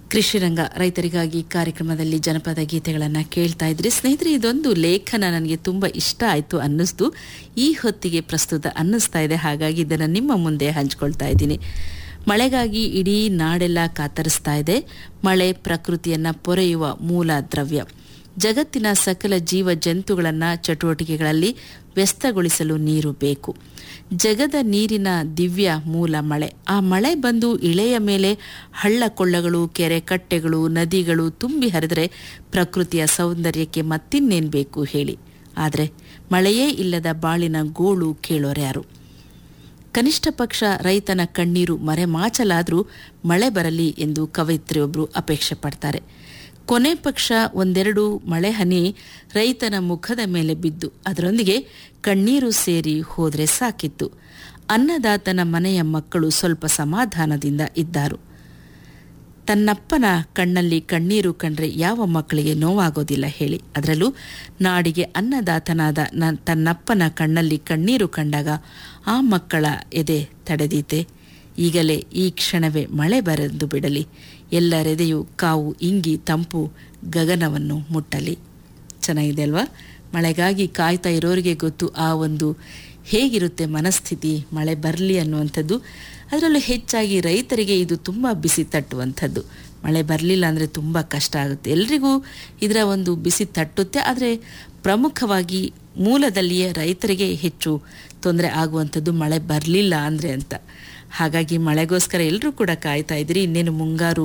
ಕೃಷಿರಂಗ ರೈತರಿಗಾಗಿ ಕಾರ್ಯಕ್ರಮದಲ್ಲಿ ಜನಪದ ಗೀತೆಗಳನ್ನು ಕೇಳ್ತಾ ಇದ್ರಿ ಸ್ನೇಹಿತರೆ ಇದೊಂದು ಲೇಖನ ನನಗೆ ತುಂಬ ಇಷ್ಟ ಆಯಿತು ಅನ್ನಿಸ್ತು ಈ ಹೊತ್ತಿಗೆ ಪ್ರಸ್ತುತ ಅನ್ನಿಸ್ತಾ ಇದೆ ಹಾಗಾಗಿ ಇದನ್ನು ನಿಮ್ಮ ಮುಂದೆ ಹಂಚ್ಕೊಳ್ತಾ ಇದ್ದೀನಿ ಮಳೆಗಾಗಿ ಇಡೀ ನಾಡೆಲ್ಲ ಕಾತರಿಸ್ತಾ ಇದೆ ಮಳೆ ಪ್ರಕೃತಿಯನ್ನು ಪೊರೆಯುವ ಮೂಲ ದ್ರವ್ಯ ಜಗತ್ತಿನ ಸಕಲ ಜೀವ ಜಂತುಗಳನ್ನು ಚಟುವಟಿಕೆಗಳಲ್ಲಿ ವ್ಯಸ್ತಗೊಳಿಸಲು ನೀರು ಬೇಕು ಜಗದ ನೀರಿನ ದಿವ್ಯ ಮೂಲ ಮಳೆ ಆ ಮಳೆ ಬಂದು ಇಳೆಯ ಮೇಲೆ ಹಳ್ಳ ಕೊಳ್ಳಗಳು ಕೆರೆ ಕಟ್ಟೆಗಳು ನದಿಗಳು ತುಂಬಿ ಹರಿದರೆ ಪ್ರಕೃತಿಯ ಸೌಂದರ್ಯಕ್ಕೆ ಮತ್ತಿನ್ನೇನು ಬೇಕು ಹೇಳಿ ಆದರೆ ಮಳೆಯೇ ಇಲ್ಲದ ಬಾಳಿನ ಗೋಳು ಕೇಳೋರ್ಯಾರು ಕನಿಷ್ಠ ಪಕ್ಷ ರೈತನ ಕಣ್ಣೀರು ಮರೆಮಾಚಲಾದರೂ ಮಳೆ ಬರಲಿ ಎಂದು ಕವಯಿತ್ರಿಯೊಬ್ಬರು ಅಪೇಕ್ಷೆ ಪಡ್ತಾರೆ ಕೊನೆ ಪಕ್ಷ ಒಂದೆರಡು ಮಳೆ ಹನಿ ರೈತನ ಮುಖದ ಮೇಲೆ ಬಿದ್ದು ಅದರೊಂದಿಗೆ ಕಣ್ಣೀರು ಸೇರಿ ಹೋದರೆ ಸಾಕಿತ್ತು ಅನ್ನದಾತನ ಮನೆಯ ಮಕ್ಕಳು ಸ್ವಲ್ಪ ಸಮಾಧಾನದಿಂದ ಇದ್ದರು ತನ್ನಪ್ಪನ ಕಣ್ಣಲ್ಲಿ ಕಣ್ಣೀರು ಕಂಡ್ರೆ ಯಾವ ಮಕ್ಕಳಿಗೆ ನೋವಾಗೋದಿಲ್ಲ ಹೇಳಿ ಅದರಲ್ಲೂ ನಾಡಿಗೆ ಅನ್ನದಾತನಾದ ನ ತನ್ನಪ್ಪನ ಕಣ್ಣಲ್ಲಿ ಕಣ್ಣೀರು ಕಂಡಾಗ ಆ ಮಕ್ಕಳ ಎದೆ ತಡೆದೀತೆ ಈಗಲೇ ಈ ಕ್ಷಣವೇ ಮಳೆ ಬರೆದು ಬಿಡಲಿ ಎಲ್ಲರೆದೆಯು ಕಾವು ಇಂಗಿ ತಂಪು ಗಗನವನ್ನು ಮುಟ್ಟಲಿ ಚೆನ್ನಾಗಿದೆ ಅಲ್ವಾ ಮಳೆಗಾಗಿ ಕಾಯ್ತಾ ಇರೋರಿಗೆ ಗೊತ್ತು ಆ ಒಂದು ಹೇಗಿರುತ್ತೆ ಮನಸ್ಥಿತಿ ಮಳೆ ಬರಲಿ ಅನ್ನುವಂಥದ್ದು ಅದರಲ್ಲೂ ಹೆಚ್ಚಾಗಿ ರೈತರಿಗೆ ಇದು ತುಂಬ ಬಿಸಿ ತಟ್ಟುವಂಥದ್ದು ಮಳೆ ಬರಲಿಲ್ಲ ಅಂದರೆ ತುಂಬ ಕಷ್ಟ ಆಗುತ್ತೆ ಎಲ್ರಿಗೂ ಇದರ ಒಂದು ಬಿಸಿ ತಟ್ಟುತ್ತೆ ಆದರೆ ಪ್ರಮುಖವಾಗಿ ಮೂಲದಲ್ಲಿಯೇ ರೈತರಿಗೆ ಹೆಚ್ಚು ತೊಂದರೆ ಆಗುವಂಥದ್ದು ಮಳೆ ಬರಲಿಲ್ಲ ಅಂದರೆ ಅಂತ ಹಾಗಾಗಿ ಮಳೆಗೋಸ್ಕರ ಎಲ್ಲರೂ ಕೂಡ ಕಾಯ್ತಾ ಇದ್ದೀರಿ ಇನ್ನೇನು ಮುಂಗಾರು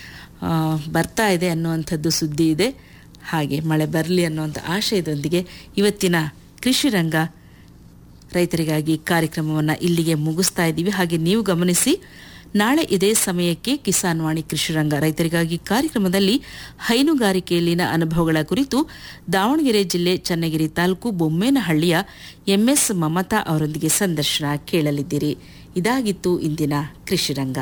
ಬರ್ತಾ ಇದೆ ಅನ್ನುವಂಥದ್ದು ಸುದ್ದಿ ಇದೆ ಹಾಗೆ ಮಳೆ ಬರಲಿ ಅನ್ನುವಂಥ ಆಶಯದೊಂದಿಗೆ ಇವತ್ತಿನ ಕೃಷಿ ರಂಗ ರೈತರಿಗಾಗಿ ಕಾರ್ಯಕ್ರಮವನ್ನು ಇಲ್ಲಿಗೆ ಮುಗಿಸ್ತಾ ಇದ್ದೀವಿ ಹಾಗೆ ನೀವು ಗಮನಿಸಿ ನಾಳೆ ಇದೇ ಸಮಯಕ್ಕೆ ಕಿಸಾನ್ ವಾಣಿ ಕೃಷಿರಂಗ ರೈತರಿಗಾಗಿ ಕಾರ್ಯಕ್ರಮದಲ್ಲಿ ಹೈನುಗಾರಿಕೆಯಲ್ಲಿನ ಅನುಭವಗಳ ಕುರಿತು ದಾವಣಗೆರೆ ಜಿಲ್ಲೆ ಚನ್ನಗಿರಿ ತಾಲೂಕು ಬೊಮ್ಮೇನಹಳ್ಳಿಯ ಎಂಎಸ್ ಮಮತಾ ಅವರೊಂದಿಗೆ ಸಂದರ್ಶನ ಕೇಳಲಿದ್ದೀರಿ ಇದಾಗಿತ್ತು ಇಂದಿನ ಕೃಷಿರಂಗ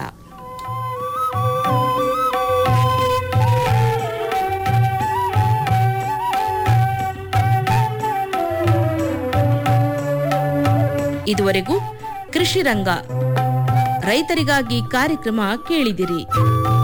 ಇದುವರೆಗೂ ಕೃಷಿ ರಂಗ ರೈತರಿಗಾಗಿ ಕಾರ್ಯಕ್ರಮ ಕೇಳಿದಿರಿ